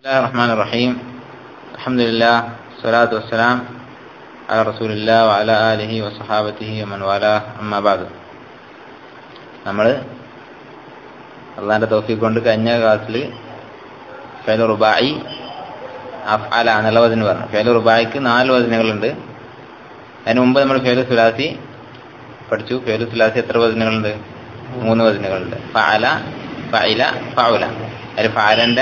الله الرحمن الرحيم الحمد لله الصلاة والسلام على رسول الله وعلى آله وصحابته ومن والاه أما بعد നമ്മൾ അള്ളാന്റെ തോഫിക്ക് കൊണ്ട് കഴിഞ്ഞ ക്ലാസ്സിൽ ഫെലു റുബായി അഫ്അല എന്നുള്ള വചനം പറഞ്ഞു ഫെലു റുബായിക്ക് നാല് വചനങ്ങളുണ്ട് അതിന് മുമ്പ് നമ്മൾ ഫെലു സുലാസി പഠിച്ചു ഫെലു സുലാസി എത്ര വചനങ്ങളുണ്ട് മൂന്ന് വചനങ്ങളുണ്ട് ഫഅല ഫഇല ഫഉല അതിൽ ഫഅലന്റെ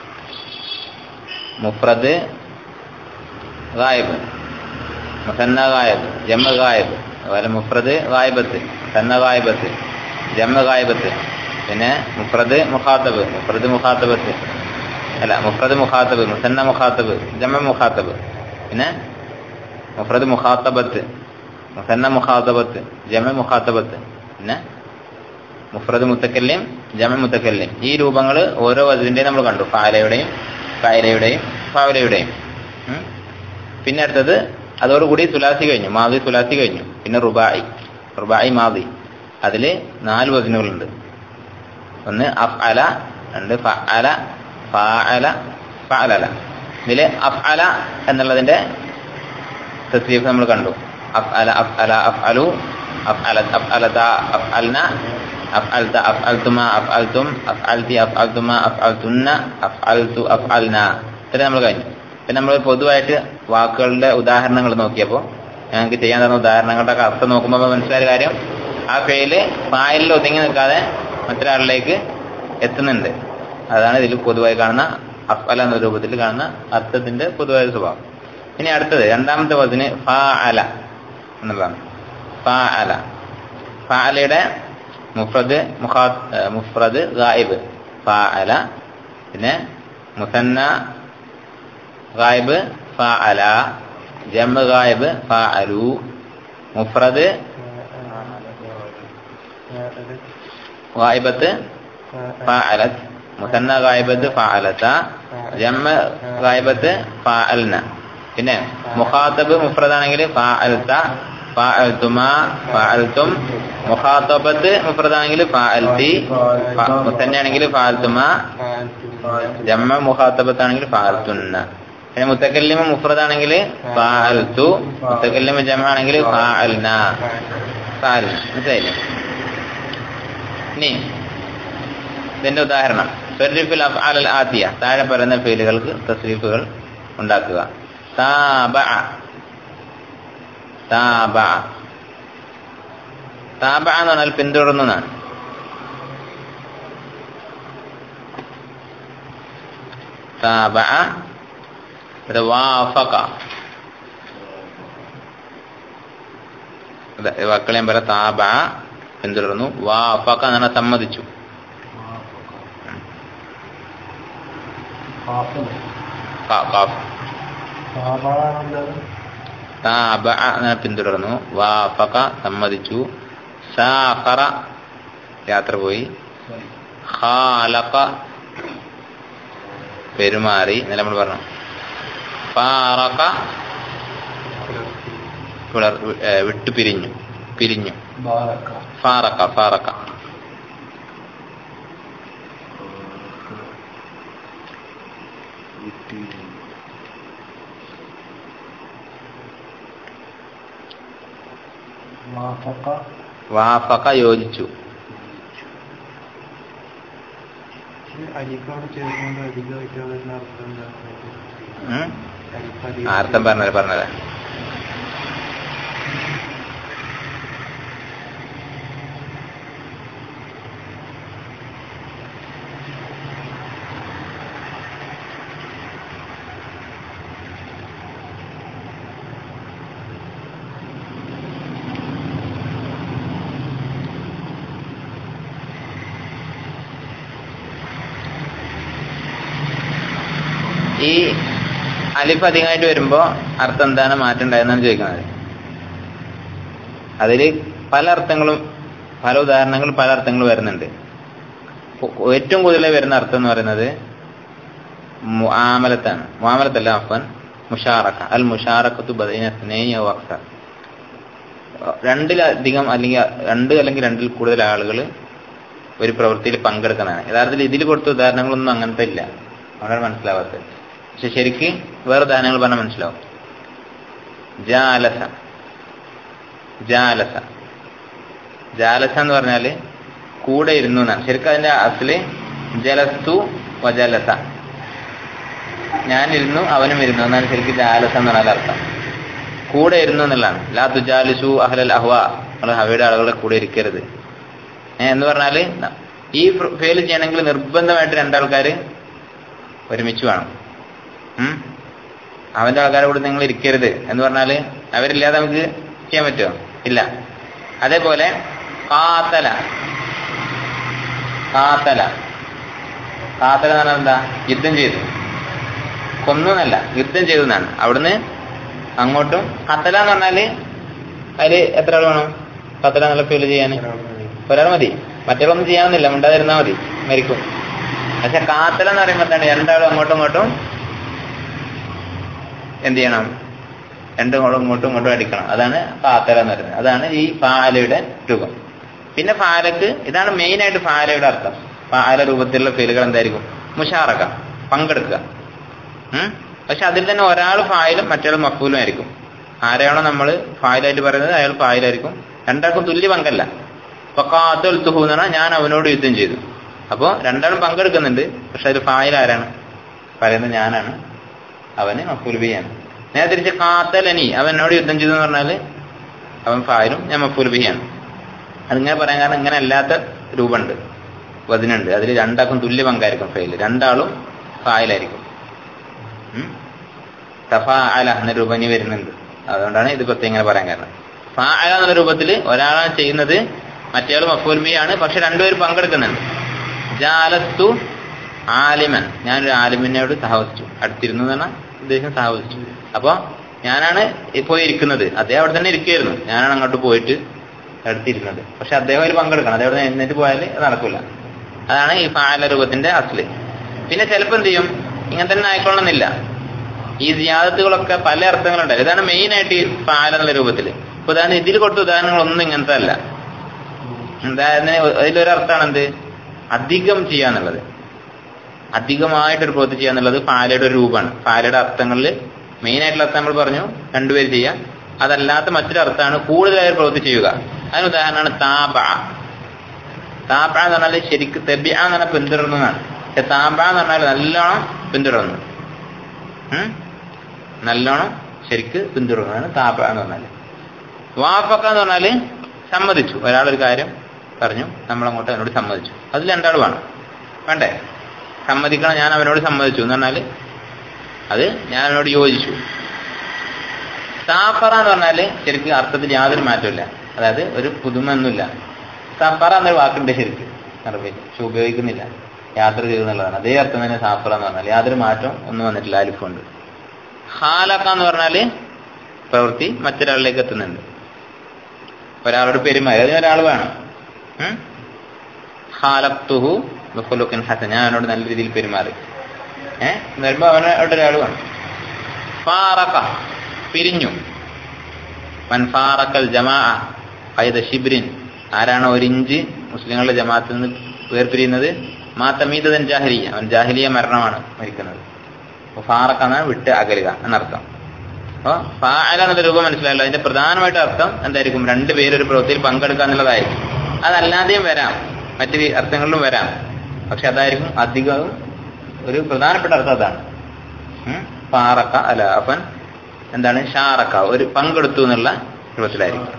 മുഫ്രദ് ഗായബ് മുസന്ന ഗായബ് ജമ്മ ഗായബ് അതുപോലെ മുഫ്രദ് ഗായബത്ത് സന്ന ഗായബത്ത് ജമ്മ ഗായബത്ത് പിന്നെ മുഫ്രദ് മുഖാത്തബ് മുഫ്രദ് മുഖാത്തബത്ത് അല്ല മുഫ്രദ് മുഖാത്തബ് മുസന്ന മുഖാത്തബ് ജമ്മ മുഖാത്തബ് പിന്നെ മുഫ്രദ് മുഖാത്തബത്ത് മുസന്ന മുഖാത്തബത്ത് ജമ മുഖാത്തബത്ത് പിന്നെ മുഫ്രദ് മുത്തക്കല്യം ജമ മുത്തക്കല്യം ഈ രൂപങ്ങൾ ഓരോ വചനന്റെയും നമ്മൾ കണ്ടു ഫാലയുടെയും ഫായലയുടെയും ഫാവലയുടെയും പിന്നെ അടുത്തത് അതോടുകൂടി തുലാസി കഴിഞ്ഞു മാതി തുലാസി കഴിഞ്ഞു പിന്നെ റുബായി റുബായി മാതി അതിൽ നാല് വചനങ്ങളുണ്ട് ഒന്ന് അഫ് അല രണ്ട് ഫ അല ഫഅല ഫഅലല ഇതിൽ അഫ് അല എന്നുള്ളതിന്റെ തസ്രീഫ് നമ്മൾ കണ്ടു അഫ് അല അഫ് അല അഫ് അലു അഫ് അല അഫ് അലത അഫ് അൽന അഫ് അൽത അഫ് അൽത്തുമ അഫ് അൽത്തും അഫ് അൽത്തി അഫ് അൽത്തുമ അഫ് അൽത്തുന്ന അഫ് അൽത്തു അഫ് അൽന ഇത്ര നമ്മൾ കഴിഞ്ഞു പിന്നെ നമ്മൾ പൊതുവായിട്ട് വാക്കുകളുടെ ഉദാഹരണങ്ങൾ നോക്കിയപ്പോൾ ഞങ്ങൾക്ക് ചെയ്യാൻ തന്ന ഉദാഹരണങ്ങളുടെ ഒക്കെ അർത്ഥം നോക്കുമ്പോൾ മനസ്സിലായ കാര്യം ആ പേര് ഫായലിൽ ഒതുങ്ങി നിൽക്കാതെ മറ്റൊരാളിലേക്ക് എത്തുന്നുണ്ട് അതാണ് ഇതിൽ പൊതുവായി കാണുന്ന അഫല എന്ന രൂപത്തിൽ കാണുന്ന അർത്ഥത്തിന്റെ പൊതുവായ സ്വഭാവം ഇനി അടുത്തത് രണ്ടാമത്തെ പദത്തിന് ഫാ അല എന്നുള്ളതാണ് ഫാ അല ഫാ അലയുടെ മുഫ്രദ് മുഖാ മുഫ്രദ് ഗായിബ് ഫാ അല പിന്നെ മുസന്ന ഗായിബ് ഫാ അല ജമ്മ് ഗായിബ് ഫാ അലു മുഫ്രദ് ഗായിബത്ത് ഫാ അലത്ത് മുസന്ന ഗായിബത്ത് ഫാ അലത്ത ജമ്മ ഗായിബത്ത് ഫാ അൽന പിന്നെ മുഖാത്തബ് മുഫ്രദാണെങ്കിൽ ഫാ അൽത്ത ഫാ അൽത്തുമ ഫാ അൽത്തും മുഖാത്തബത്ത് മുഫ്രദാണെങ്കിൽ ഫാ അൽത്തി മുസന്നയാണെങ്കിൽ ഫാ അൽത്തുമ ജമ്മ മുഖാത്തബത്താണെങ്കിൽ ഫാ അൽത്തുന്ന പിന്നെ മുത്തക്കല്ലിമ മുഫ്രദാണെങ്കിൽ ഫാ അൽത്തു മുത്തക്കല്ലിമ ജമ്മ ആണെങ്കിൽ ഫാ അൽന ഫാ അൽന മനസ്സിലായില്ലേ ഇനി ഇതിന്റെ ഉദാഹരണം ഫെറിഫിൽ അഫ്ആൽ ആത്തിയ താഴെ പറയുന്ന ഫീലുകൾക്ക് തസ്രീഫുകൾ ഉണ്ടാക്കുക താബഅ താബഅ താബഅ എന്ന് പറഞ്ഞാൽ പിന്തുടർന്നു എന്നാണ് താബഅ ഇത് വാഫക വാക്കളെയും പോലെ താബഅ പിന്തുടർന്നു വാഫക എന്ന് പറഞ്ഞാൽ സമ്മതിച്ചു പിന്തുടർന്നു വാഫക സമ്മതിച്ചു സാഖറ യാത്ര പോയി ഖാലഖ പെരുമാറി എന്നല്ല നമ്മൾ പറഞ്ഞു ഫാറക വിട്ടു പിരിഞ്ഞു പിരിഞ്ഞു ഫാറക്ക ഫാറക്ക വാഫക്ക യോജിച്ചു അർത്ഥം പറഞ്ഞത് പറഞ്ഞത് ഈ അലിഫ് അധികമായിട്ട് വരുമ്പോ അർത്ഥം എന്താണ് മാറ്റം ഉണ്ടായെന്നാണ് ചോദിക്കുന്നത് അതിൽ പല അർത്ഥങ്ങളും പല ഉദാഹരണങ്ങളും പല അർത്ഥങ്ങളും വരുന്നുണ്ട് ഏറ്റവും കൂടുതൽ വരുന്ന അർത്ഥം എന്ന് പറയുന്നത് മുആമലത്താണ് മുആമലത്തല്ല അഫൻ മുഷാറക്ക അൽ മുഷാറക്കത്തു ബദീനസ്നേഹ വക്സ രണ്ടിലധികം അല്ലെങ്കിൽ രണ്ട് അല്ലെങ്കിൽ രണ്ടിൽ കൂടുതൽ ആളുകൾ ഒരു പ്രവൃത്തിയിൽ പങ്കെടുക്കുന്നതാണ് യഥാർത്ഥത്തിൽ ഇതിൽ കൊടുത്ത ഉദാഹരണങ്ങളൊന്നും അങ്ങനത്തെ ഇല്ല അതുകൊണ്ടാണ് മനസ്സിലാവാത്തത് പക്ഷെ ശരിക്ക് വേറെ ദാനങ്ങൾ പറഞ്ഞാൽ മനസ്സിലാവും ജാലസ ജാലസ ജാലസ എന്ന് പറഞ്ഞാല് കൂടെ ഇരുന്നു എന്നാണ് ശരിക്കും അതിന്റെ അസല് ജലസ്തു വജലസ ഞാനിരുന്നു അവനും ഇരുന്നു എന്നാണ് ശരിക്കും ജാലസ എന്ന് പറഞ്ഞാൽ അർത്ഥം കൂടെ ഇരുന്നു എന്നുള്ളതാണ് ലാ തുജാലിസു അഹ്ലൽ അഹ്വ നമ്മൾ ഹവയുടെ ആളുകളുടെ കൂടെ ഇരിക്കരുത് ഏ, എന്ന് പറഞ്ഞാല് ന- ഈ ഫെയിൽ ചെയ്യണമെങ്കിൽ നിർബന്ധമായിട്ട് രണ്ടാൾക്കാര് ഒരുമിച്ച് വേണം ഉം? അവന്റെ ആൾക്കാരെ കൂടെ നിങ്ങൾ ഇരിക്കരുത് എന്ന് പറഞ്ഞാല് അവരില്ലാതെ നമുക്ക് ചെയ്യാൻ പറ്റുമോ ഇല്ല അതേപോലെ കാത്തല കാത്തല കാത്തല എന്ന് പറഞ്ഞാൽ എന്താ യുദ്ധം ചെയ്തു കൊന്നു എന്നല്ല യുദ്ധം ചെയ്തു എന്നാണ് അവിടുന്ന് അങ്ങോട്ടും കത്തല എന്ന് പറഞ്ഞാല് അതില് എത്ര ആൾ വേണം കത്തല എന്നുള്ള ഫീൽ ചെയ്യാൻ ഒരാൾ മതി മറ്റൊന്നും ചെയ്യാമെന്നില്ല മിണ്ടാതിരുന്നാ മതി മരിക്കും പക്ഷെ കാത്തല എന്ന് പറയുമ്പോൾ എന്താണ് രണ്ടാളും അങ്ങോട്ടും ഇങ്ങോട്ടും എന്ത് ചെയ്യണം രണ്ടും ഇങ്ങോട്ടും ഇങ്ങോട്ടും ഇങ്ങോട്ടും അടിക്കണം അതാണ് കാത്തല എന്ന് പറയുന്നത് അതാണ് ഈ ഫാലയുടെ രൂപം പിന്നെ ഫാലക്ക് ഇതാണ് മെയിൻ ആയിട്ട് ഫാലയുടെ അർത്ഥം ഫാല രൂപത്തിലുള്ള ഫീലുകൾ എന്തായിരിക്കും മുഷാറക്ക പങ്കെടുക്കുക ഉം? പക്ഷെ അതിൽ തന്നെ ഒരാൾ ഫായിലും മറ്റൊരാൾ മഫൂലും ആയിരിക്കും ആരെയാണോ നമ്മൾ ഫായിലായിട്ട് പറയുന്നത് അയാൾ ഫായിലായിരിക്കും രണ്ടാൾക്കും തുല്യ പങ്കല്ല അപ്പൊ കാത്തുൽ തുഹു എന്ന് പറഞ്ഞാൽ ഞാൻ അവനോട് യുദ്ധം ചെയ്തു അപ്പോ രണ്ടാളും പങ്കെടുക്കുന്നുണ്ട് പക്ഷെ അതിൽ ഫായിൽ ആരാണ് പറയുന്നത് ഞാനാണ് അവന് മഫൂൽ ബിയാണ് നേരെ തിരിച്ച് കാത്തലനി അവനോട് യുദ്ധം ചെയ്തു എന്ന് പറഞ്ഞാല് അവൻ ഫായിലും ഞാൻ മഫൂൽ ബിയാണ് അതിങ്ങനെ പറയാൻ കാരണം ഇങ്ങനെ അല്ലാത്ത രൂപമുണ്ട് വതിനുണ്ട് അതിൽ രണ്ടാൾക്കും തുല്യ പങ്കായിരിക്കും ഫെയിൽ രണ്ടാളും ഫായിലായിരിക്കും തഫാഅല എന്ന രൂപം ഇനി വരുന്നുണ്ട് അതുകൊണ്ടാണ് ഇത് പ്രത്യേകം ഇങ്ങനെ പറയാൻ കാരണം ഫാഅല എന്ന രൂപത്തിൽ ഒരാളാണ് ചെയ്യുന്നത് മറ്റേയാൾ മഫൂൽബിയാണ് പക്ഷെ രണ്ടുപേരും പങ്കെടുക്കുന്നുണ്ട് ജാലത്തു ആലിമൻ ഞാനൊരു ആലിമിനോട് സഹവസിച്ചു അടുത്തിരുന്നു എന്ന് പറഞ്ഞാൽ ഉദ്ദേശം സഹവസിച്ചു അപ്പൊ ഞാനാണ് ഇപ്പോൾ ഇരിക്കുന്നത് അദ്ദേഹം അവിടെ തന്നെ ഇരിക്കുകയായിരുന്നു ഞാനാണ് അങ്ങോട്ട് പോയിട്ട് അടുത്തിരുന്നത് പക്ഷെ അദ്ദേഹം അതിൽ പങ്കെടുക്കണം അദ്ദേഹം അവിടെ എഴുന്നേറ്റ് പോയാൽ അത് നടക്കില്ല അതാണ് ഈ ഫാല രൂപത്തിന്റെ അസ്ല് പിന്നെ ചിലപ്പോൾ എന്ത് ചെയ്യും ഇങ്ങനെ തന്നെ ആയിക്കൊള്ളണമെന്നില്ല ഈ സിയാദത്തുകളൊക്കെ പല അർത്ഥങ്ങളുണ്ട് ഇതാണ് മെയിൻ ആയിട്ട് ഈ ഫാല എന്നുള്ള രൂപത്തിൽ ഇപ്പൊ ഉദാഹരണം ഇതിൽ കൊടുത്ത ഉദാഹരണങ്ങളൊന്നും ഇങ്ങനത്തെ അല്ല ഉദാഹരണത്തിന് അതിലൊരർത്ഥാണ് എന്ത് അധികം ചെയ്യാന്നുള്ളത് അധികമായിട്ടൊരു പ്രവൃത്തി ചെയ്യാന്നുള്ളത് ഫാലയുടെ ഒരു രൂപമാണ് ഫാലയുടെ അർത്ഥങ്ങളിൽ മെയിൻ ആയിട്ടുള്ള അർത്ഥം നമ്മൾ പറഞ്ഞു രണ്ടുപേര് ചെയ്യാം അതല്ലാത്ത മറ്റൊരു അർത്ഥമാണ് കൂടുതലായി പ്രവൃത്തി ചെയ്യുക അതിന് ഉദാഹരണമാണ് താപ താപ എന്ന് പറഞ്ഞാൽ ശരിക്ക് തെബിയ എന്ന് പറഞ്ഞാൽ പിന്തുടർന്നു എന്നാണ് പക്ഷെ താപ എന്ന് പറഞ്ഞാൽ നല്ലോണം പിന്തുടർന്നു ഉം? നല്ലോണം ശരിക്ക് പിന്തുടർന്നതാണ് താപ എന്ന് പറഞ്ഞാൽ വാഫക്ക എന്ന് പറഞ്ഞാല് സമ്മതിച്ചു ഒരാളൊരു കാര്യം പറഞ്ഞു നമ്മൾ അങ്ങോട്ട് അവനോട് സമ്മതിച്ചു അതിൽ രണ്ടാൾ വേണം വേണ്ടേ സമ്മതിക്കണം ഞാൻ അവനോട് സമ്മതിച്ചു എന്ന് പറഞ്ഞാല് അത് ഞാൻ അവനോട് യോജിച്ചു സാഫറ എന്ന് പറഞ്ഞാല് ശരിക്കും അർത്ഥത്തിൽ യാതൊരു മാറ്റമില്ല അതായത് ഒരു പുതുമയൊന്നുമില്ല സഫറ എന്നൊരു വാക്കുണ്ട് ശരിക്കും അറബിയിൽ പക്ഷെ ഉപയോഗിക്കുന്നില്ല യാത്ര ചെയ്തു എന്നുള്ളതാണ് അതേ അർത്ഥം തന്നെ സാഫറ എന്ന് പറഞ്ഞാൽ യാതൊരു മാറ്റം ഒന്നും വന്നിട്ടില്ല അലിഫുണ്ട് ഹാലക്ക എന്ന് പറഞ്ഞാല് പ്രവൃത്തി മറ്റൊരാളിലേക്ക് എത്തുന്നുണ്ട് ഒരാളോട് പെരുമാറി അതിന് ഒരാൾ വേണം ഉം? ഹാലക്തുഹു ബുഖുലുഖിൻ ഹസൻ ഞാൻ അവനോട് നല്ല രീതിയിൽ പെരുമാറി ഏഹ് എന്ന് വരുമ്പോ അവനോട് ഒരാൾ വേണം ഫാറക്ക പിരിഞ്ഞു മൻ ഫാറക്കൽ ജമാ ഖൈദ ഷിബ്രിൻ ആരാണ് ഒരു ഇഞ്ച് മുസ്ലിങ്ങളുടെ ജമാഅത്തിൽ നിന്ന് വേർപിരിയുന്നത് മാ തമീദൻ ജാഹിലിയ അവൻ ജാഹിലിയ മരണമാണ് മരിക്കുന്നത് അപ്പൊ ഫാറക്ക എന്നാൽ വിട്ട് അകലുക എന്നർത്ഥം അപ്പൊ ഫാഅല എന്നുള്ള രൂപം മനസ്സിലായല്ലോ അതിന്റെ പ്രധാനമായിട്ട് അർത്ഥം എന്തായിരിക്കും രണ്ടുപേരും ഒരു പ്രവൃത്തിയിൽ പങ്കെടുക്കുക എന്നുള്ളതായിരിക്കും അതല്ലാതെയും വരാം മറ്റു അർത്ഥങ്ങളിലും വരാം പക്ഷെ അതായിരിക്കും അധികവും ഒരു പ്രധാനപ്പെട്ട അർത്ഥം അതാണ് ഉം? ഫാറക്ക അല്ല അപ്പൻ എന്താണ് ഷാറക്ക ഒരു പങ്കെടുത്തു എന്നുള്ള രൂപത്തിലായിരിക്കും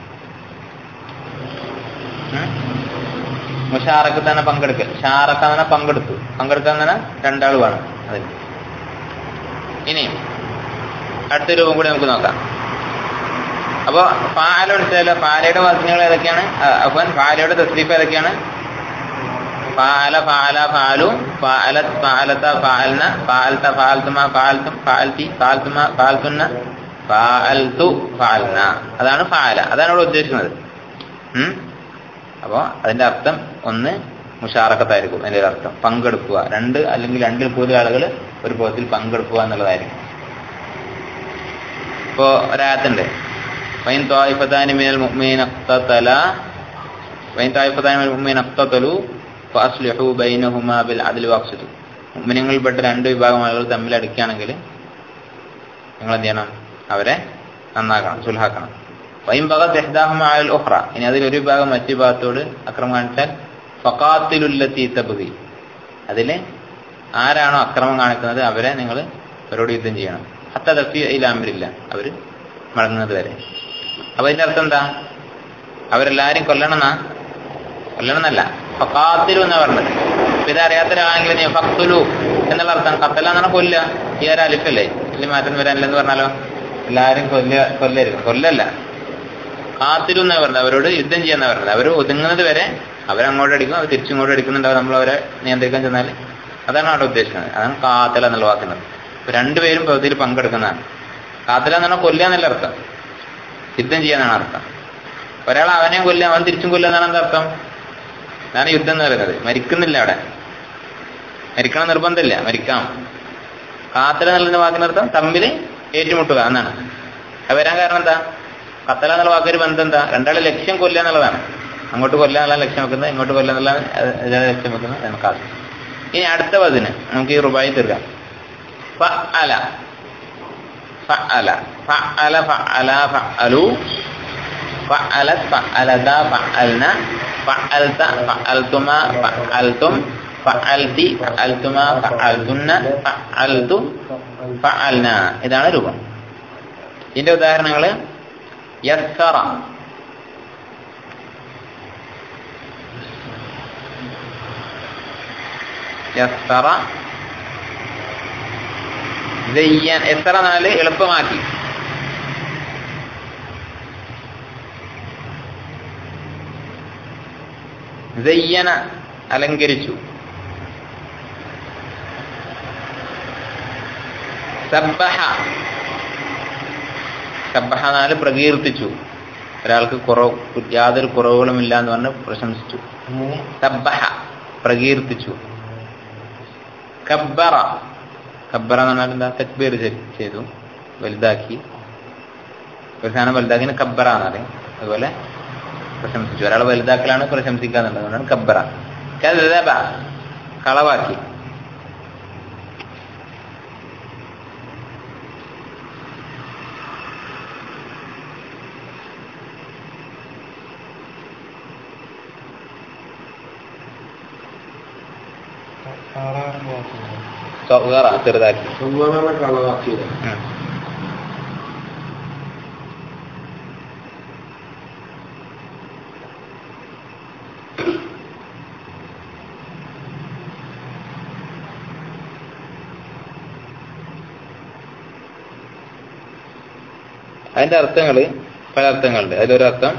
ഉം? മുഷാറക്ക് തന്നെ പങ്കെടുക്കൽ ഷാറക്ക തന്നെ പങ്കെടുത്തു പങ്കെടുക്കാൻ തന്നെ രണ്ടാൾ വേണം അതിന് ഇനിയും അടുത്ത രൂപം കൂടി നമുക്ക് നോക്കാം അപ്പൊ ഫാല മനസ്സിലല്ലോ ഫാലയുടെ വസ്തുക്കൾ ഏതൊക്കെയാണ് അപ്പൻ ഫാലയുടെ തസ്ലീഫ് ഏതൊക്കെയാണ് ഫാല ഫാല ഫാലു ഫാലത് ഫാലത്ത ഫാൽന ഫാൽത്ത ഫാൽത്തുമ ഫാൽത്തും ഫാൽത്തി ഫാൽത്തുമ ഫാൽത്തുന്ന ഫാൽത്തു ഫാൽന അതാണ് ഫാല അതാണ് ഇവിടെ ഉദ്ദേശിക്കുന്നത് ഉം അപ്പോ അതിന്റെ അർത്ഥം ഒന്ന് മുഷാറക്കത്തായിരിക്കും അതിന്റെ ഒരു അർത്ഥം പങ്കെടുക്കുക രണ്ട് അല്ലെങ്കിൽ രണ്ടിൽ കൂടുതൽ ആളുകൾ ഒരു പ്രവൃത്തിയിൽ പങ്കെടുക്കുക എന്നുള്ളതായിരിക്കും ഇപ്പോ ഒരായത്തുണ്ട് വൈൻ ത്വായിഫത്താനി മിനൽ മുഅ്മിനീന ഇഖ്തതല വൈൻ ത്വായിഫത്താനി മിനൽ മുഅ്മിനീന ഇഖ്തതലു ഫഅസ്ലിഹു ബൈനഹുമാ ബിൽ അദ്ലി വഖ്സിതു മുമിനിങ്ങളിൽപ്പെട്ട രണ്ട് വിഭാഗം ആളുകൾ തമ്മിൽ അടിക്കുകയാണെങ്കിൽ നിങ്ങൾ എന്ത് ചെയ്യണം അവരെ നന്നാക്കണം സുൽഹാക്കണം വൈം ഭഗത് എഹ്ദാഹുമാൽ ഒഹ്റ ഇനി അതിൽ ഒരു വിഭാഗം മറ്റു ഭാഗത്തോട് അക്രമം കാണിച്ചാൽ ഫക്കാത്തിലുല്ലത്തി തബുഹി അതില് ആരാണോ അക്രമം കാണിക്കുന്നത് അവരെ നിങ്ങൾ അവരോട് യുദ്ധം ചെയ്യണം ഹത്ത തഫി ഇലാമിരില്ല അവര് മടങ്ങുന്നത് വരെ അപ്പൊ അതിന്റെ അർത്ഥം എന്താ അവരെല്ലാരും കൊല്ലണമെന്നാ കൊല്ലണമെന്നല്ല ഫക്കാത്തിലു എന്നാ പറഞ്ഞത് അപ്പൊ ഇതറിയാത്തവരാണെങ്കിൽ നീ ഫക്തുലു എന്നുള്ള അർത്ഥം കത്തല എന്ന് പറഞ്ഞാൽ കൊല്ല ഈ ഒരു അലിഫല്ലേ വലിയ മാറ്റം വരാനില്ലെന്ന് പറഞ്ഞാലോ എല്ലാരും കൊല്ല കൊല്ലരുത് കൊല്ലല്ല കാത്തിരു എന്നാ പറഞ്ഞത് അവരോട് യുദ്ധം ചെയ്യാന്നാ പറഞ്ഞത് അവർ ഒതുങ്ങുന്നത് വരെ അവരങ്ങോട്ട് അടിക്കും അവർ തിരിച്ചിങ്ങോട്ട് അടിക്കുന്നുണ്ടാവും നമ്മൾ അവരെ നിയന്ത്രിക്കാൻ ചെന്നാൽ അതാണ് അവിടെ ഉദ്ദേശിക്കുന്നത് അതാണ് കാത്തല എന്നുള്ള വാക്കുന്നത് അപ്പൊ രണ്ടുപേരും പ്രവൃത്തിയിൽ പങ്കെടുക്കുന്നതാണ് കാത്തല എന്ന് പറഞ്ഞാൽ കൊല്ലുക എന്നല്ല അർത്ഥം യുദ്ധം ചെയ്യാന്നാണ് അർത്ഥം ഒരാൾ അവനെ കൊല്ലുക അവൻ തിരിച്ചും കൊല്ലുക എന്നാണ് എന്താ അർത്ഥം അതാണ് യുദ്ധം എന്ന് പറയുന്നത് മരിക്കുന്നില്ല അവിടെ മരിക്കണം നിർബന്ധമില്ല മരിക്കാം കാത്തല എന്നുള്ള വാക്കിനർത്ഥം തമ്മിൽ ഏറ്റുമുട്ടുക എന്നാണ് അത് വരാൻ കാരണം എന്താ കത്തല എന്നുള്ള വാക്കൊരു ബന്ധം എന്താ രണ്ടാളെ ലക്ഷ്യം കൊല്ലുക എന്നുള്ളതാണ് അങ്ങോട്ട് കൊല്ലുക എന്നുള്ള ലക്ഷ്യം വെക്കുന്നത് ഇങ്ങോട്ട് കൊല്ലുക എന്നുള്ള ഇതിനെ ലക്ഷ്യം വെക്കുന്നത് നമുക്ക് ആദ്യം ഇനി അടുത്ത പതിന് നമുക്ക് ഈ റുബായി തീർക്കാം ഫഅല ഫഅല ഫഅല ഫഅല ഫഅലു ഫഅലത് ഫഅലത ഫഅൽന ഫഅൽത ഫഅൽതുമ ഫഅൽതും ഫഅൽതി ഫഅൽതുമ ഫഅൽതുന്ന ഫഅൽതു ഫഅൽന ഇതാണ് രൂപം ഇതിന്റെ ഉദാഹരണങ്ങള് യസ്സറ യസ്സറ ദയ്യൻ എത്ര നാല് എളുപ്പമാക്കി ദയ്യന അലങ്കരിച്ചു സബ്ബഹ സബ്ബഹ നാല് പ്രകീർത്തിച്ചു ഒരാൾക്ക് കുറവ് യാതൊരു കുറവുകളും ഇല്ല എന്ന് പറഞ്ഞ് പ്രശംസിച്ചു സബ്ബഹ പ്രകീർത്തിച്ചു കബ്ബറ കബ്ബറ എന്ന് പറഞ്ഞാൽ എന്താ തക്ബീർ ചെയ്തു വലുതാക്കി ഒരു സാധനം വലുതാക്കിന് കബ്ബറ എന്ന് പറയും അതുപോലെ പ്രശംസിച്ചു ഒരാൾ വലുതാക്കലാണ് പ്രശംസിക്കുക എന്നുള്ളത് അതുകൊണ്ടാണ് കബ്ബറ കദബ കളവാക്കി സ്വഗറ ചെറുതാക്കി സുവർണ കളവാക്കിയത് ഉം. അതിന്റെ അർത്ഥങ്ങള് പല അർത്ഥങ്ങളുണ്ട് അതിലൊരു അർത്ഥം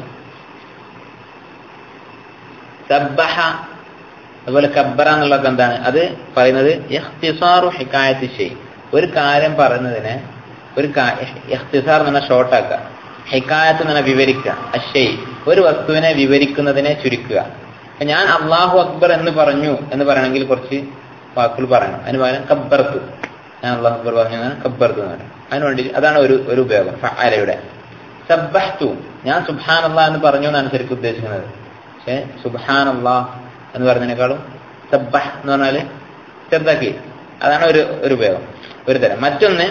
സബ്ബഹ അതുപോലെ കബ്ബറ എന്നുള്ളതൊക്കെ എന്താണ് അത് പറയുന്നത് ഇഖ്തിസാറു ഹിക്കായത്ത് ഷെയ് ഒരു കാര്യം പറയുന്നതിനെ ഒരു ഇഖ്തിസാർ എന്ന് പറഞ്ഞാൽ ഷോർട്ടാക്കുക ഹിക്കായത്ത് എന്ന് പറഞ്ഞാൽ വിവരിക്കുക അഷെയ് ഒരു വസ്തുവിനെ വിവരിക്കുന്നതിനെ ചുരുക്കുക അപ്പൊ ഞാൻ അള്ളാഹു അക്ബർ എന്ന് പറഞ്ഞു എന്ന് പറയണമെങ്കിൽ കുറച്ച് വാക്കുകൾ പറയണം അതിന് പകരം കബ്ബർത്തു ഞാൻ അള്ളാഹു അക്ബർ പറഞ്ഞു എന്നാണ് കബ്ബർത്തു എന്ന് പറയും അതിന് വേണ്ടി അതാണ് ഒരു ഒരു ഉപയോഗം ഫഅലയുടെ സബ്ബഹ്തു ഞാൻ സുബ്ഹാൻ അള്ളാഹ് എന്ന് പറഞ്ഞു എന്നാണ് ശരിക്കും ഉദ്ദേശിക്കുന്നത് പക്ഷെ സുബ്ഹാൻ അള്ളാഹ് എന്ന് പറഞ്ഞതിനേക്കാളും സബ്ബഹ് എന്ന് പറഞ്ഞാല് ചെറുതാക്കി അതാണ് ഒരു ഒരു ഉപയോഗം ഒരു തരം മറ്റൊന്ന്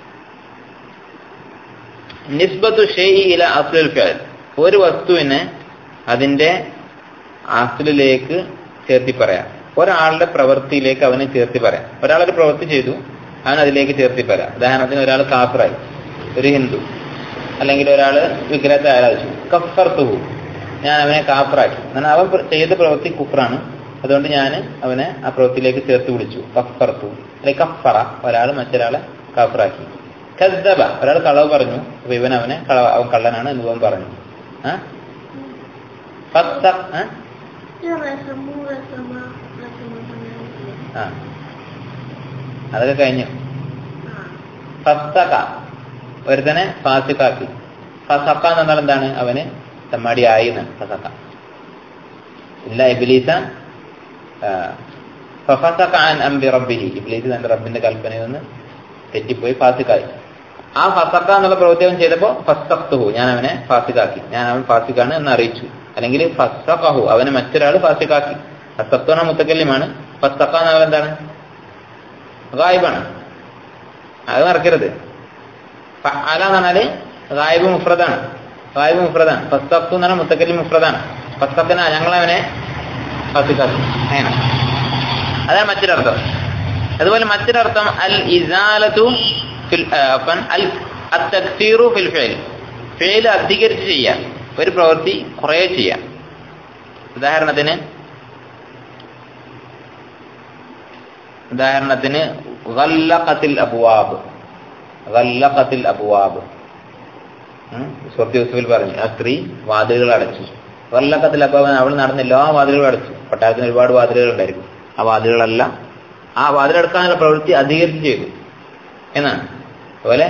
നിസ്ബത്തു ഷെയ് ഇല അസ്ലുൽ ഫിഅൽ ഒരു വസ്തുവിനെ അതിന്റെ അസ്ലിലേക്ക് ചേർത്തി പറയാം ഒരാളുടെ പ്രവൃത്തിയിലേക്ക് അവനെ ചേർത്തി പറയാം ഒരാളൊരു പ്രവൃത്തി ചെയ്തു അവൻ അതിലേക്ക് ചേർത്തി പറയാം ഉദാഹരണത്തിന് ഒരാൾ കാഫറായി ഒരു ഹിന്ദു അല്ലെങ്കിൽ ഒരാൾ വിഗ്രഹത്തെ ആരാധിച്ചു കഫർത്തുഹു ഞാൻ അവനെ കാഫറാക്കി എന്നാൽ അവൻ പ്ര- ചെയ്ത പ്രവൃത്തി കുഫറാണ് അതുകൊണ്ട് ഞാൻ അവനെ ആ പ്രവൃത്തിയിലേക്ക് ചേർത്ത് വിളിച്ചു കഫർത്തു അല്ലെങ്കിൽ കഫറ ഒരാൾ മറ്റൊരാളെ കാഫറാക്കി കദ്ദബ ഒരാൾ കളവ് പറഞ്ഞു അപ്പൊ ഇവൻ അവനെ കളവ അവൻ കള്ളനാണ് എന്ന് ഇവൻ പറഞ്ഞു ആ? ഫസ്സ- ആ? Ya bersemu bersama bersama ആ അതൊക്കെ കഴിഞ്ഞു Ah. ഫസ്തക ഒരുത്തനെ ഫാസിക്കാക്കി ഫസക്ക എന്ന് പറഞ്ഞാൽ എന്താണ് അവന് തമ്മാടി ആയി എന്നാണ് ഫസക്ക ഇല്ല ഇബിലീസ ഫസക്ക അൻ അംബി റബ്ബിഹി ഇബിലീസ് തന്റെ റബ്ബിന്റെ കൽപ്പനയിൽ നിന്ന് തെറ്റിപ്പോയി ഫാസിക്കായി ആ ഫസക്ക എന്നുള്ള പ്രവൃത്തി അവൻ ചെയ്തപ്പോ ഫസ്തഖ്തുഹു ഞാൻ അവനെ ഫാസിക്കാക്കി ഞാൻ അവൻ ഫാസിക്കാണ് എന്ന് അറിയിച്ചു അല്ലെങ്കിൽ ഫസ്തഖഹു അവനെ മറ്റൊരാൾ ഫാസിക്കാക്കി ഫസ്തഖ്തു എന്ന മുത്തക്കല്യമാണ് ഫസ്തഖ എന്നാൽ എന്താണ് ഗായിബാണ് അത് മറക്കരുത് ഫഅല എന്ന് പറഞ്ഞാല് ഗായിബ് മുഫ്രദാണ് ഗായിബ് മുഫ്രദാണ് ഫസ്തഫ്തു എന്ന് പറഞ്ഞാൽ മുത്തക്കല്ലി മുഫ്രദാണ് ഫസ്തഫിന ഞങ്ങൾ അവനെ ഫസിക്കാക്കി അങ്ങനെ അതാണ് മറ്റൊരർത്ഥം അതുപോലെ മറ്റൊരർത്ഥം അൽ ഇസാലത്തു ഫിൽ അഫൻ അൽ അത്തക്സീറു ഫിൽ ഫെയിൽ ഫെയിൽ അധികരിച്ച് ചെയ്യാം ഒരു പ്രവൃത്തി കുറേ ചെയ്യാം ഉദാഹരണത്തിന് ഉദാഹരണത്തിന് ഗല്ലഖത്തിൽ അബുവാബ് ഗല്ലഖത്തിൽ അബുവാബ് സുഹൃത്ത് യൂസുഫിൽ പറഞ്ഞു ആ സ്ത്രീ വാതിലുകൾ അടച്ചു ഗല്ലഖത്തിൽ അബുവാബ് അവൾ നടന്ന എല്ലാ വാതിലുകളും അടച്ചു കൊട്ടാരത്തിന് ഒരുപാട് വാതിലുകൾ ഉണ്ടായിരിക്കും ആ വാതിലുകളെല്ലാം ആ വാതിലടക്കാനുള്ള പ്രവൃത്തി അധികരിച്ച് ചെയ്തു എന്നാണ് അതുപോലെ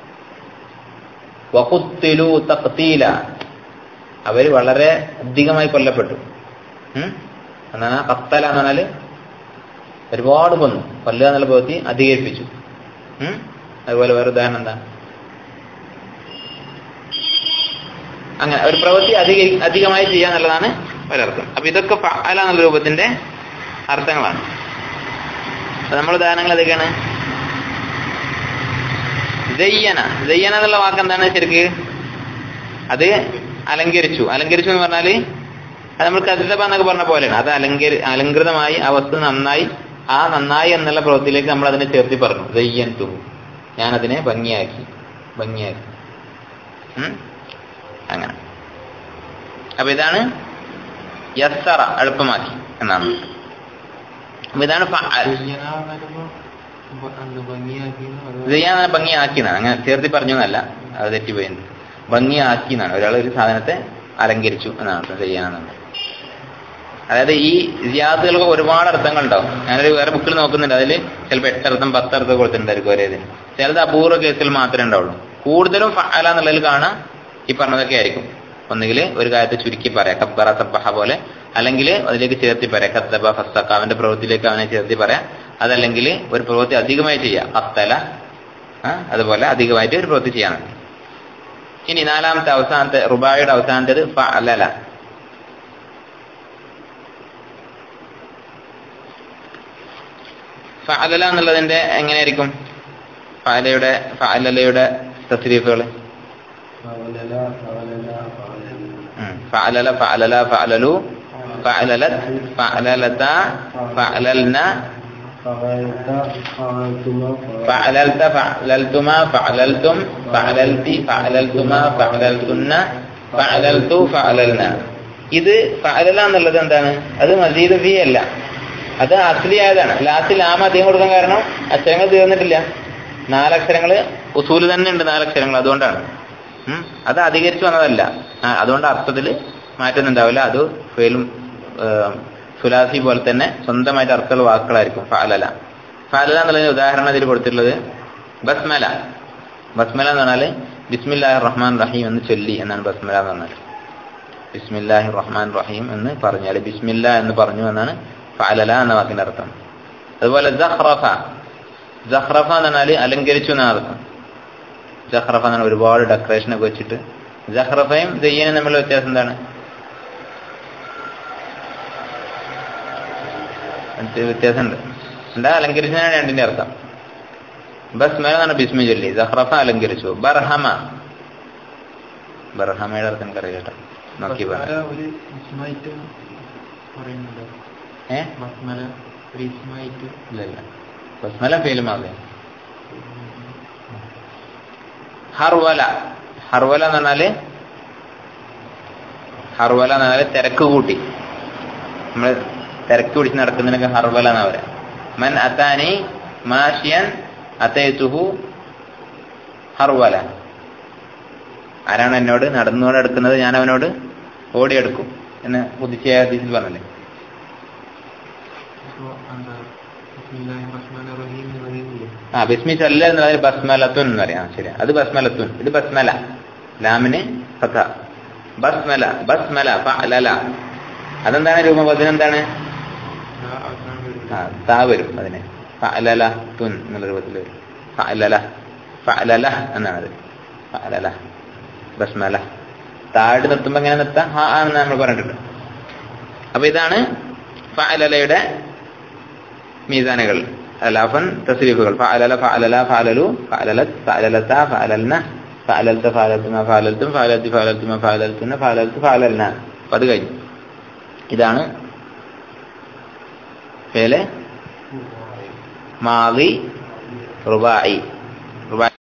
വകുത്തിലു തക്തീല അവര് വളരെ അധികമായി കൊല്ലപ്പെട്ടു ഉം? എന്നാണ് കത്തല എന്ന് പറഞ്ഞാല് ഒരുപാട് കൊന്നു കൊല്ലുക എന്നുള്ള പ്രവൃത്തി അധികരിപ്പിച്ചു ഉം? അതുപോലെ വേറെ ഉദാഹരണം എന്താ അങ്ങനെ ഒരു പ്രവൃത്തി അധിക അധികമായി ചെയ്യുക എന്നുള്ളതാണ് ഒരർത്ഥം അപ്പൊ ഇതൊക്കെ ഫഅല എന്നുള്ള രൂപത്തിന്റെ അർത്ഥങ്ങളാണ് അപ്പൊ നമ്മൾ ഉദാഹരണങ്ങൾ ഏതൊക്കെയാണ് ജയ്യന ജയ്യന എന്നുള്ള വാക്ക് എന്താണ് ശരിക്ക് അത് അലങ്കരിച്ചു അലങ്കരിച്ചു എന്ന് പറഞ്ഞാല് അത് നമ്മൾ കതിതപ എന്നൊക്കെ പറഞ്ഞ പോലെയാണ് അത് അലങ്കരി അലങ്കൃതമായി ആ വസ്തു നന്നായി ആ നന്നായി എന്നുള്ള പ്രവൃത്തിയിലേക്ക് നമ്മൾ അതിനെ ചേർത്തി പറഞ്ഞു ജയ്യൻ തുഹു ഞാൻ അതിനെ ഭംഗിയാക്കി ഭംഗിയാക്കി ഉം? അങ്ങനെ അപ്പൊ ഇതാണ് യസ്സറ എളുപ്പമാക്കി എന്നാണ് അപ്പൊ ഇതാണ് ഫഅൽ. ചെയ്യാൻ ഭംഗിയാക്കിയെന്നാണ് അങ്ങനെ ചേർത്തി പറഞ്ഞു എന്നല്ല അത് തെറ്റിപ്പോയത് ഭംഗിയാക്കി എന്നാണ് ഒരാൾ ഒരു സാധനത്തെ അലങ്കരിച്ചു എന്നാണ് അർത്ഥം ചെയ്യാനാണ് അതായത് ഈ ജിയാദുകൾക്ക് ഒരുപാട് അർത്ഥങ്ങൾ ഉണ്ടാവും ഞാനൊരു വേറെ ബുക്കിൽ നോക്കുന്നുണ്ട് അതിൽ ചിലപ്പോൾ എട്ടർത്ഥം പത്തർത്ഥം കൊടുത്തിട്ടുണ്ടായിരിക്കും ഒരേ ഇതിന് ചിലത് അപൂർവ കേസിൽ മാത്രമേ ഉണ്ടാവുള്ളൂ കൂടുതലും ഫഅല എന്നുള്ളതിൽ കാണാം ഈ പറഞ്ഞതൊക്കെ ആയിരിക്കും ഒന്നുകിൽ ഒരു കാര്യത്തെ ചുരുക്കി പറയാം കബ്ബറ സബ്ബഹ പോലെ അല്ലെങ്കിൽ അതിലേക്ക് ചേർത്തി പറയാം കത്തബ ഫസ്തക്ക അവന്റെ പ്രവൃത്തിയിലേക്ക് അവനെ ചേർത്തി പറയാം അതല്ലെങ്കിൽ ഒരു പ്രവൃത്തി അധികമായി ചെയ്യാം അത്തല ആ, അതുപോലെ അധികമായിട്ട് ഒരു പ്രവൃത്തി ചെയ്യാൻ ഇനി നാലാമത്തെ അവസാനത്തെ റുബായുടെ അവസാനത്തേത് ഫഅലല ഫഅലല എന്നുള്ളതിന്റെ എങ്ങനെയായിരിക്കും ഫഅലയുടെ ഫഅലലയുടെ തസ്രീഫുകൾ ഫഅലല ഫഅലല ഫഅലലു ഫഅലലത് ഫഅലലത ഫഅലൽന فعللت فعللتما فعللتم فعللت فعللتما فعللتن فعللت فعللنا ഇത് ഫഅലല എന്നുള്ളത് എന്താണ് അത് മസീദ് ഫി അല്ല അത് അസ്ലിയായതാണ് ലാസ്റ്റിൽ ആമ അധികം കൊടുക്കാൻ കാരണം അക്ഷരങ്ങൾ തീർന്നിട്ടില്ല നാലക്ഷരങ്ങൾ ഉസൂല് തന്നെ ഉണ്ട് നാലക്ഷരങ്ങൾ അതുകൊണ്ടാണ് ഉം. അത് അധികരിച്ചു വന്നതല്ല ആ, അതുകൊണ്ട് അർത്ഥത്തിൽ മാറ്റുന്നുണ്ടാവില്ല അത് ഫെയിലും സുലാസി പോലെ തന്നെ സ്വന്തമായിട്ട് അർത്ഥമുള്ള വാക്കുകളായിരിക്കും ഫാലല ഫാലല എന്നുള്ളതിന് ഉദാഹരണം ഇതിൽ കൊടുത്തിട്ടുള്ളത് ബസ്മല ബസ്മല എന്ന് പറഞ്ഞാൽ ബിസ്മില്ലാഹി റഹ്മാൻ റഹീം എന്ന് ചൊല്ലി എന്നാണ് ബസ്മല എന്ന് പറഞ്ഞാൽ ബിസ്മില്ലാഹി റഹ്മാൻ റഹീം എന്ന് പറഞ്ഞാൽ ബിസ്മില്ല എന്ന് പറഞ്ഞു എന്നാണ് ഫാലല എന്ന വാക്കിന്റെ അർത്ഥം അതുപോലെ ജഹ്റഫ ജഹ്റഫ എന്ന് പറഞ്ഞാൽ അലങ്കരിച്ചു എന്നാണ് അർത്ഥം ജഹ്റഫ എന്നാണ് ഒരുപാട് ഡെക്കറേഷൻ ഒക്കെ വെച്ചിട്ട് ജഹ്റഫയും ദയ്യനും തമ്മിലുള്ള വ്യത്യാസം എന്താണ് വ്യത്യ- വ്യത്യാസമുണ്ട് എന്താ അലങ്കരിച്ചതാണ് രണ്ടിന്റെ അർത്ഥം ബസ്മല എന്നാണ് ബിസ്മി ചൊല്ലി ജഹ്റഫ അലങ്കരിച്ചു ബർഹമ ബർഹമയുടെ അർത്ഥം എനിക്കറിയാം കേട്ടോ നോക്കി പറഞ്ഞു ഒരു ഇസ്മായിട്ട് പറയുന്നുണ്ട് ഏ ബസ്മല ഒരു ഇസ്മായിട്ട് ഇല്ല ഇല്ല ബസ്മല ഫെയിലും ആകുക ഹർവല ഹർവല എന്ന് പറഞ്ഞാല് ഹർവല എന്ന് പറഞ്ഞാല് തിരക്ക് കൂട്ടി നമ്മള് തിരക്ക് പിടിച്ച് നടക്കുന്നതിനൊക്കെ ഹർവല എന്നാ പറയാ മൻ അത്താനി മാഷിയൻ അത്തയത്തുഹു ഹർവല ആരാണ് എന്നോട് നടന്നുകൊണ്ട് എടുക്കുന്നത് ഞാൻ അവനോട് ഓടിയെടുക്കും എന്ന് പുതുക്കിയ ഹദീസിൽ പറഞ്ഞല്ലേ അപ്പോ എന്താ ബിസ്മില്ലാഹിർ റഹ്മാനിർ റഹീം എന്ന് പറയുന്നില്ലേ ആ ബിസ്മി ചല്ല എന്നുള്ളത് ബസ്മലത്തുൻ എന്ന് പറയാം ശരി അത് ബസ്മലത്തുൻ ഇത് ബസ്മല ലാമിന് ഫത ബസ്മല ബസ്മല ഫഅലല അതെന്താണ് രൂപം അതിനെന്താണ് ആ അവസാനം വരുന്നത് ആ താ വരും അതിന് ഫഅലല തുൻ എന്നുള്ള രൂപത്തിൽ വരും ഫഅലല ഫഅലല എന്നാണ് അത് ഫഅലല ബസ്മല താഴ് നിർത്തുമ്പോ എങ്ങനെ നിർത്താം ഹാ ആണെന്ന് നമ്മൾ പറഞ്ഞിട്ടുണ്ട് അപ്പൊ ഇതാണ് ഫഅലലയുടെ മീസാനുകൾ അലാഫൻ തസ്രീഫുകൾ ഫഅലല ഫഅലല ഫഅലലു ഫഅലലത് ഫഅലലത ഫഅലൽന ഫഅലൽത ഫഅലൽതുമ ഫഅലൽതും ഫഅലത്തി ഫഅലൽതുമ ഫഅലൽതുന്ന ഫഅലൽതു ഫഅലൽന അപ്പൊ അത് കഴിഞ്ഞു ഇതാണ് ഫേലെ മാവി റുബായി